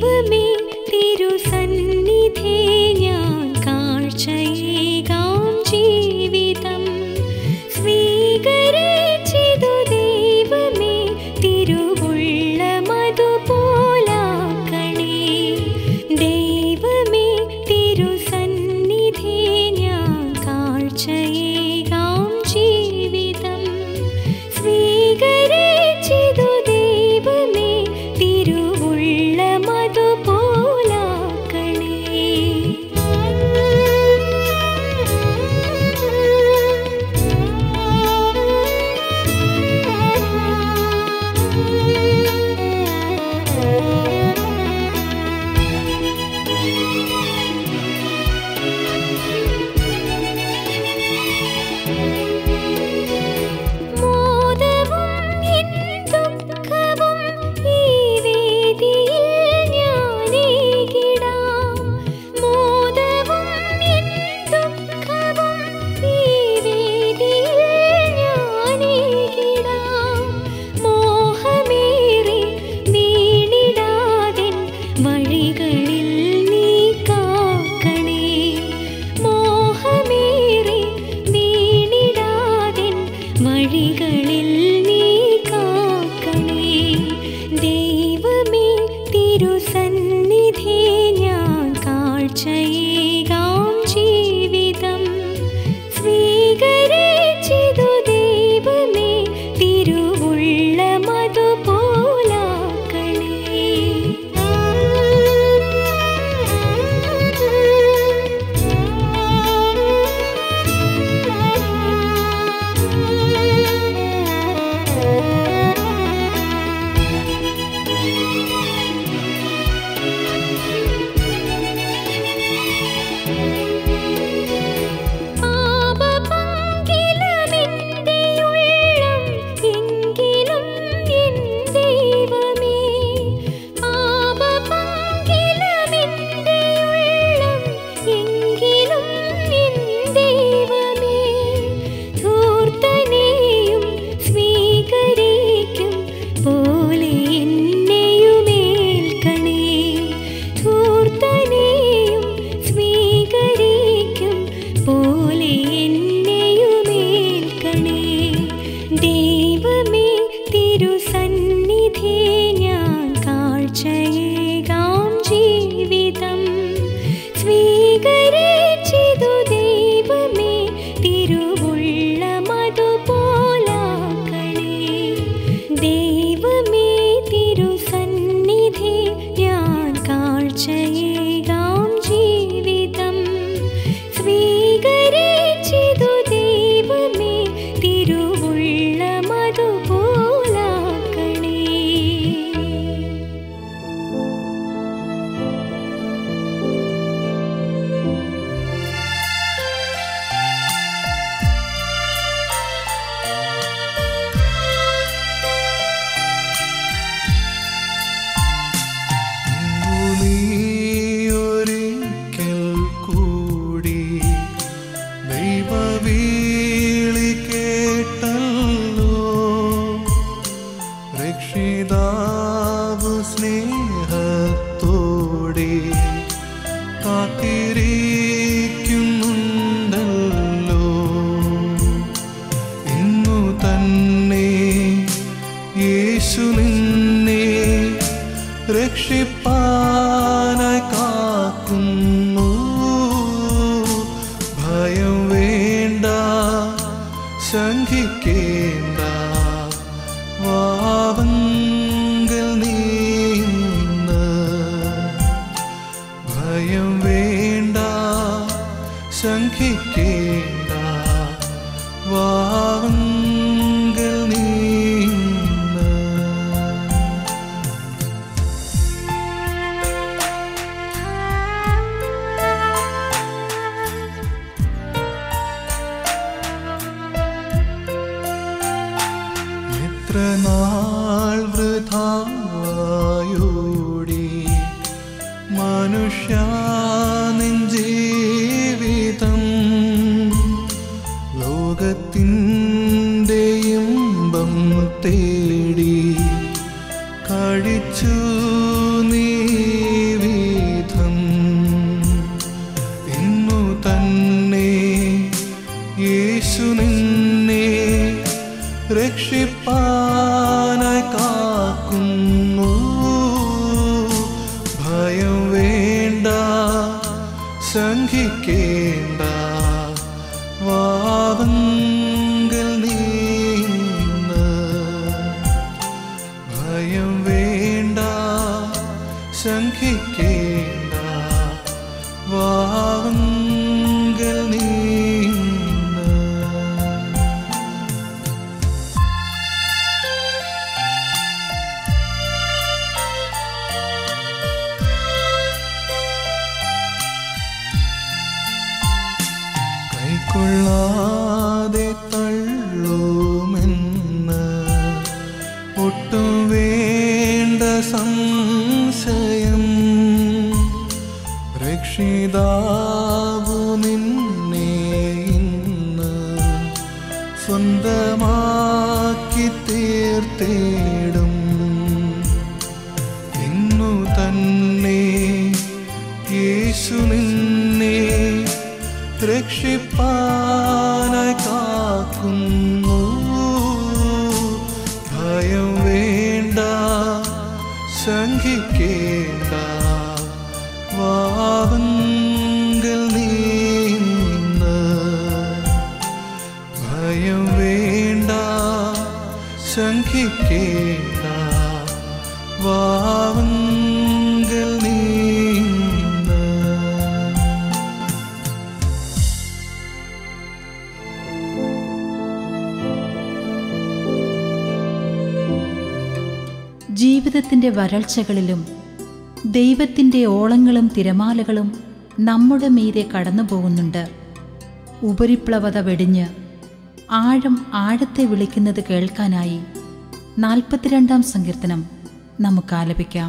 ദൈവമേ തിരുസന്നിധി ഞാൻ കാഴ്ചയേകാം ജീവിതം സ്വീകരിച്ചിതു ദൈവമേ തിരുവുള്ളമതുപോലാക്കണേ ദൈവമേ തിരുസന്നിധി ഞാൻ കാഴ്ചയേകാം ജീവിതം സ്വീകരിച്ചിതു ദൈവമേ മോദവും എൻ ദുഃഖവും ഈ വേദിയിൽ ഞാനേകിടാം മോദവും എൻ ദുഃഖവും ഈ വേദിയിൽ ഞാനേകിടാം മോഹമേറി വീണിടാതിൻ വഴികളിൽ നീ കാക്കണേ മോഹമേറി വീണിടാതിൻ വഴികളിൽ നീ കാക്കണേ ദൈവമേ തിരുസന്നിധി ഞാൻ കാഴ്ചയേകാം ജീവിതം സ്വീകരിച്ചിതു ദൈവമേ പാപപങ്കിലമെന്റെ ഉള്ളം എങ്കിലും എൻ ദൈവമേ പാപപങ്കിലമെന്റെ ഉള്ളം എങ്കിലും എൻ ദൈവമേ ധൂർത്തനെയും സ്വീകരിക്കും പോലെ എന്നെയുമേൽക്കണേ ധൂർത്തനെയും സ്വീകരിക്കും പോലെ എന്നെയുമേൽക്കണേ ദൈവമേ തിരുസന്നിധി ഞാൻ കാഴ്ചയേകാം ജീവിതം സ്വീകരിച്ചിതു ദൈവമേ തിരുവുള്ളമതുപോലാക്കണേ ദൈവമേ തിരുസന്നിധി ഞാൻ കാഴ്ചയേകാം ജീവിതം സ്വീകരിച്ചിതു ദൈവമേ തിരുവുള്ളമതുപോലാക്കണേ നീയൊരിക്കൽ കൂടി ദൈവവീളി കേട്ടല്ലോ രക്ഷിതാവ് സ്നേഹത്തോടെ കാത്തിരിക്കുന്നുണ്ടല്ലോ ഇന്നു തന്നെ യേശു നിന്നെ രക്ഷിപ്പാനായി കാക്കുന്നു ഭയം വേണ്ട ശങ്കിക്കേണ്ട വാവങ്കൽ നീന്ന് ഭയം വേണ്ട ശങ്കിക്കേണ്ട വാവങ്കൽ നീന്ന് എത്ര നാൾ വൃഥായോടി മനുഷ്യ നിൻ ജീവിതം ലോകത്തിൻ്റെ ഇമ്പം തേടി കഴിച്ചു നീ കാക്കുന്നു ഭയം വേണ്ട ശങ്കിക്കേണ്ട വാവങ്കൽ നീന്ന് ഭയം വേണ്ട ശങ്കിക്കേണ്ട വാവങ്കൽ നീന്ന് കൈക്കൊള്ളാതെ തള്ളുമെന്ന് ഒട്ടും വേണ്ട സംശയം രക്ഷിതാവു നിന്നെ ഇന്ന് സ്വന്തമാക്കി തീർത്തേടും ഇന്നു തന്നെ യേശു നിന്നെ രക്ഷിപ്പാനായി കാക്കുന്നു ഭയം വേണ്ട ശങ്കിക്കേണ്ട വാവങ്കൽ നീന്ന് ഭയം വേണ്ട ശങ്കിക്കേണ്ട വാവങ്കൽ നീന്ന് ജീവിതത്തിൻ്റെ വരൾച്ചകളിലും ദൈവത്തിൻ്റെ ഓളങ്ങളും തിരമാലകളും നമ്മുടെ മീതെ കടന്നു പോകുന്നുണ്ട് ഉപരിപ്ലവത വെടിഞ്ഞ് ആഴം ആഴത്തെ വിളിക്കുന്നത് കേൾക്കാനായി നാൽപ്പത്തിരണ്ടാം സങ്കീർത്തനം നമുക്ക് ആലപിക്കാം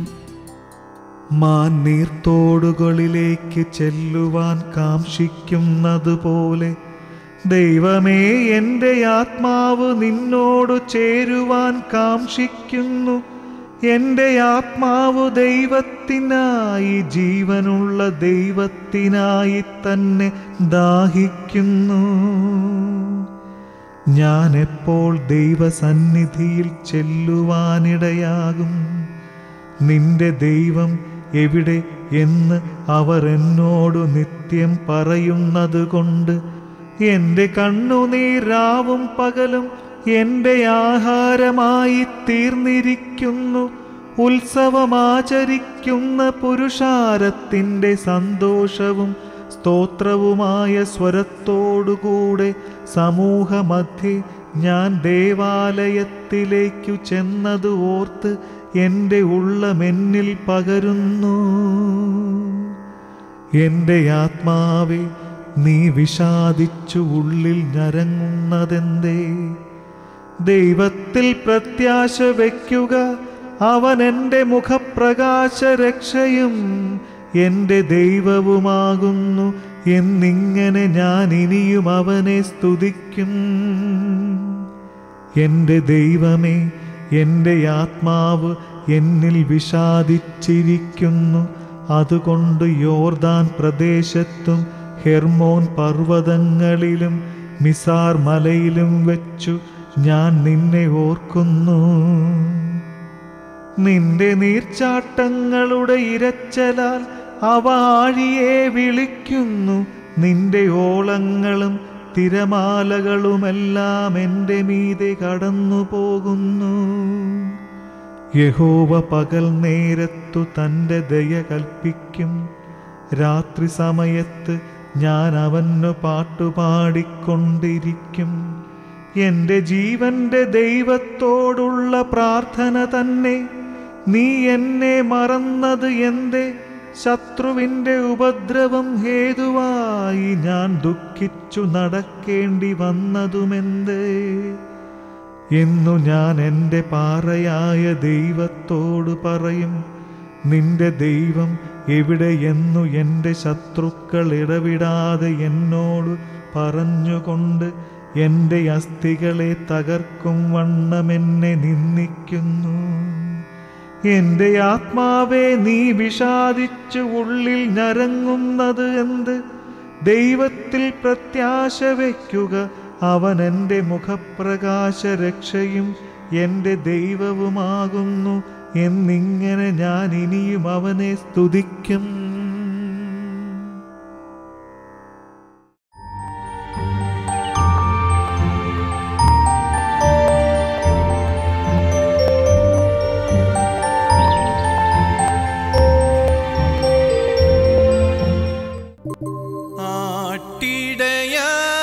മാന്നീർത്തോടുകളിലേക്ക് ചെല്ലുവാൻ കാംക്ഷിക്കുന്നതുപോലെ ദൈവമേ എൻ്റെ ആത്മാവ് നിന്നോട് ചേരുവാൻ കാംക്ഷിക്കുന്നു എൻ്റെ ആത്മാവ് ദൈവത്തിനായി ജീവനുള്ള ദൈവത്തിനായി തന്നെ ദാഹിക്കുന്നു ഞാൻ എപ്പോൾ ദൈവസന്നിധിയിൽ ചെല്ലുവാനിടയാകും നിന്റെ ദൈവം എവിടെ എന്ന് അവർ എന്നോട് നിത്യം പറയുന്നത് കൊണ്ട് എൻ്റെ കണ്ണുനീരാവും പകലും എൻ്റെ ആഹാരമായി തീർന്നിരിക്കുന്നു ഉത്സവമാചരിക്കുന്ന പുരുഷാരത്തിൻ്റെ സന്തോഷവും സ്തോത്രവുമായ സ്വരത്തോടുകൂടെ സമൂഹമധ്യേ ഞാൻ ദേവാലയത്തിലേക്കു ചെന്നത് ഓർത്ത് എൻ്റെ ഉള്ളമെന്നിൽ പകരുന്നു എൻ്റെ ആത്മാവെ നീ വിഷാദിച്ചു ഉള്ളിൽ ഞരങ്ങുന്നതെന്തേ ദൈവത്തിൽ പ്രത്യാശ വയ്ക്കുക അവൻ എൻ്റെ മുഖപ്രകാശ രക്ഷയും എൻ്റെ ദൈവവുമാകുന്നു എന്നിങ്ങനെ ഞാൻ ഇനിയും അവനെ സ്തുതിക്കും എൻ്റെ ദൈവമേ എൻ്റെ ആത്മാവ് എന്നിൽ വിഷാദിച്ചിരിക്കുന്നു അതുകൊണ്ട് യോർദാൻ പ്രദേശത്തും ഹെർമോൻ പർവ്വതങ്ങളിലും മിസാർ മലയിലും വെച്ചു ഞാൻ നിന്നെ ഓർക്കുന്നു നിന്റെ നീർച്ചാട്ടങ്ങളുടെ ഇരച്ചലാൽ അവ ആഴിയെ വിളിക്കുന്നു നിന്റെ ഓളങ്ങളും തിരമാലകളുമെല്ലാം എൻ്റെ മീതെ കടന്നു പോകുന്നു യഹോവ പകൽ നേരത്തു തൻ്റെ ദയ കൽപ്പിക്കും രാത്രി സമയത്ത് ഞാൻ അവനു പാട്ടുപാടിക്കൊണ്ടിരിക്കും എൻ്റെ ജീവന്റെ ദൈവത്തോടുള്ള പ്രാർത്ഥന തന്നെ നീ എന്നെ മറന്നത് എന്തേ ശത്രുവിൻ്റെ ഉപദ്രവം ഹേതുവായി ഞാൻ ദുഃഖിച്ചു നടക്കേണ്ടി വന്നതുമെന്തേ എന്നു ഞാൻ എൻ്റെ പാറയായ ദൈവത്തോട് പറയും നിന്റെ ദൈവം എവിടെയെന്നു എൻ്റെ ശത്രുക്കൾ ഇടവിടാതെ എന്നോട് പറഞ്ഞുകൊണ്ട് എൻ്റെ അസ്ഥികളെ തകർക്കും വണ്ണമെന്നെ നിന്ദിക്കുന്നു എൻ്റെ ആത്മാവെ നീ വിഷാദിച്ചു ഉള്ളിൽ ഞരങ്ങുന്നത് എന്ത് ദൈവത്തിൽ പ്രത്യാശ വയ്ക്കുക അവൻ എൻ്റെ മുഖപ്രകാശ രക്ഷയും എൻ്റെ ദൈവവുമാകുന്നു എന്നിങ്ങനെ ഞാൻ ഇനിയും അവനെ സ്തുതിക്കും ആട്ടിടയ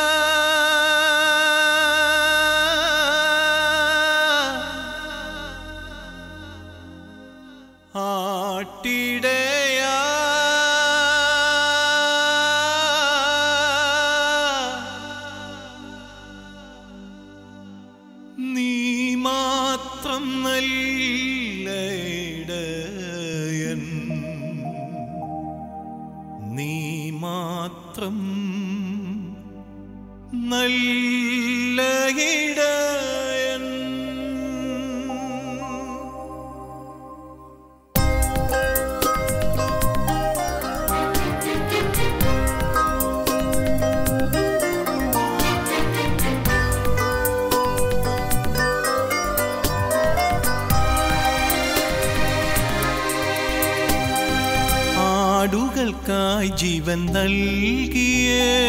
ആട്ടിടയ നീ മാത്രം നല്ല ഇടയൻ നീ മാത്രം നല്ല ഇടയൻ ആടുകൾക്കായി ജീവൻ നൽകിയ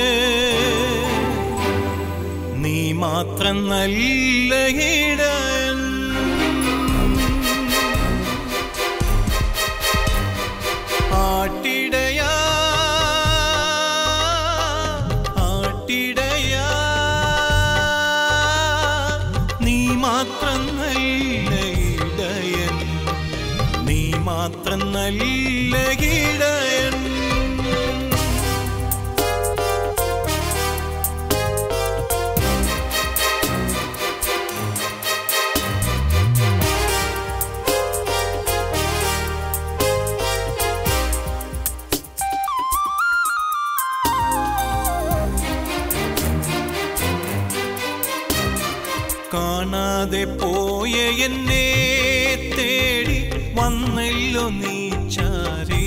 നീ മാത്രം നല്ല ഇടയൻ ആട്ടിടയാ ആട്ടിടയാ നീ മാത്രം നല്ല ഇടയൻ നീ മാത്രം നല്ല ഇടയൻ കാണാതെ പോയ എന്നെ തേടി വന്നല്ലോ നീ ചാരി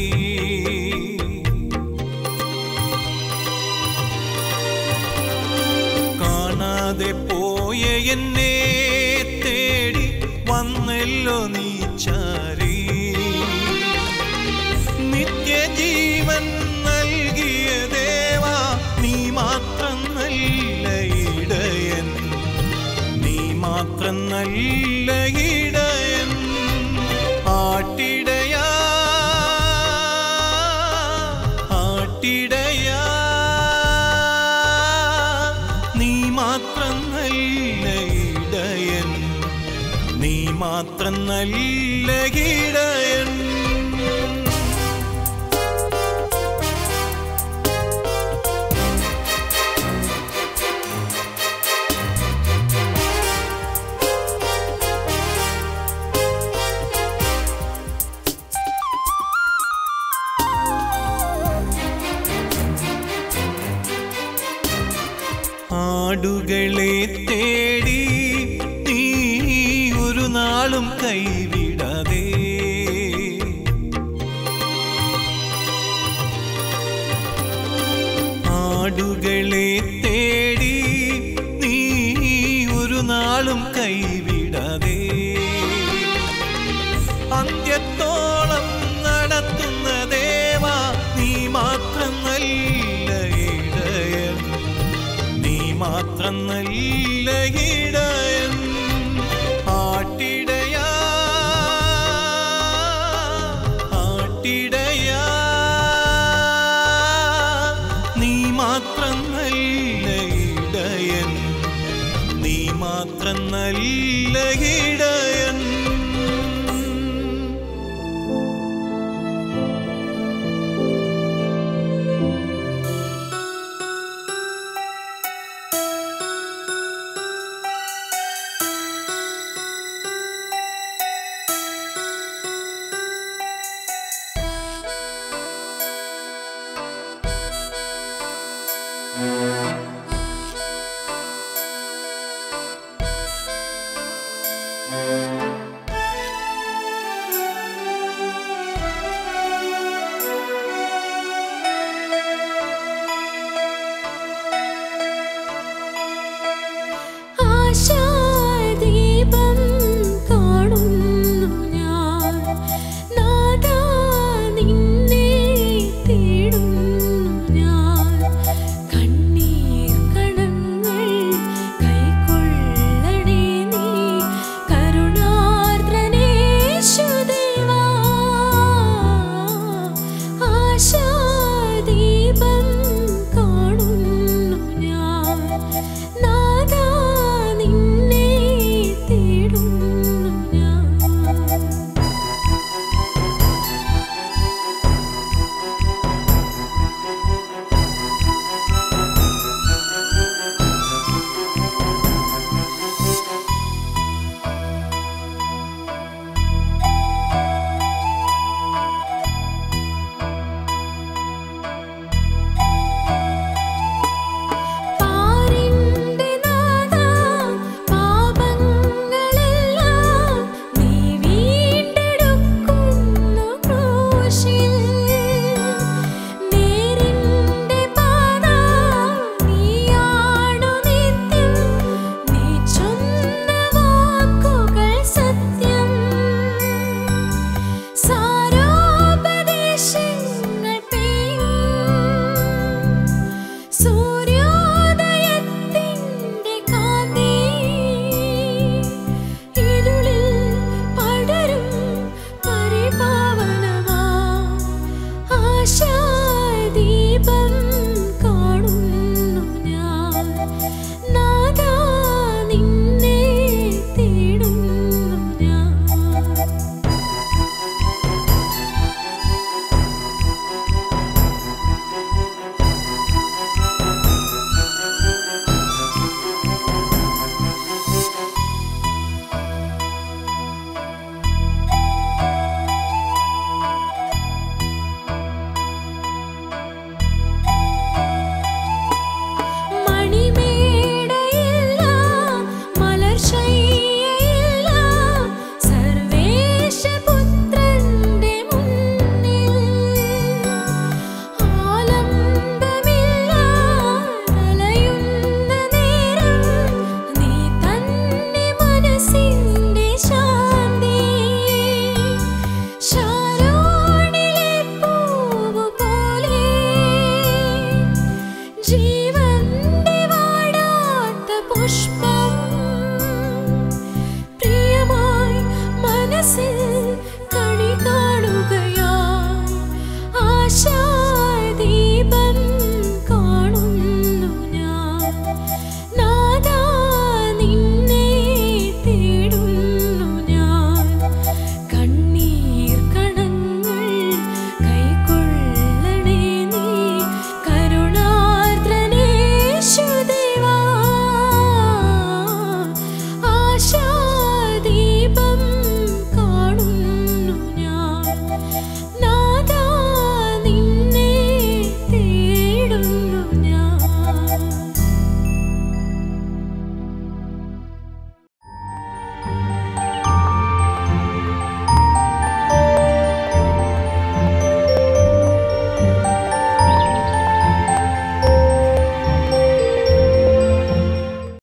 കാണാതെ പോയ എന്നെ തേടി വന്നല്ലോ നീ ചാരി നിത്യജീവൻ നൽകിയ ദേവാ നീ മാത്രം നല്ല ഇടയൻ നീ മാത്രം നല്ല ഇടയൻ ആട്ടിടയാ ആട്ടിടയാ നീ മാത്രം നല്ല ഇടയൻ നീ മാത്രം നല്ല ഇടയൻ ആടുകളെ തേടി നീ ഒരു നാളും കൈവിടാതെ ആടുകളെ തേടി നീ ഒരു നാളും കൈവിടാതെ അന്ത്യത്തോളം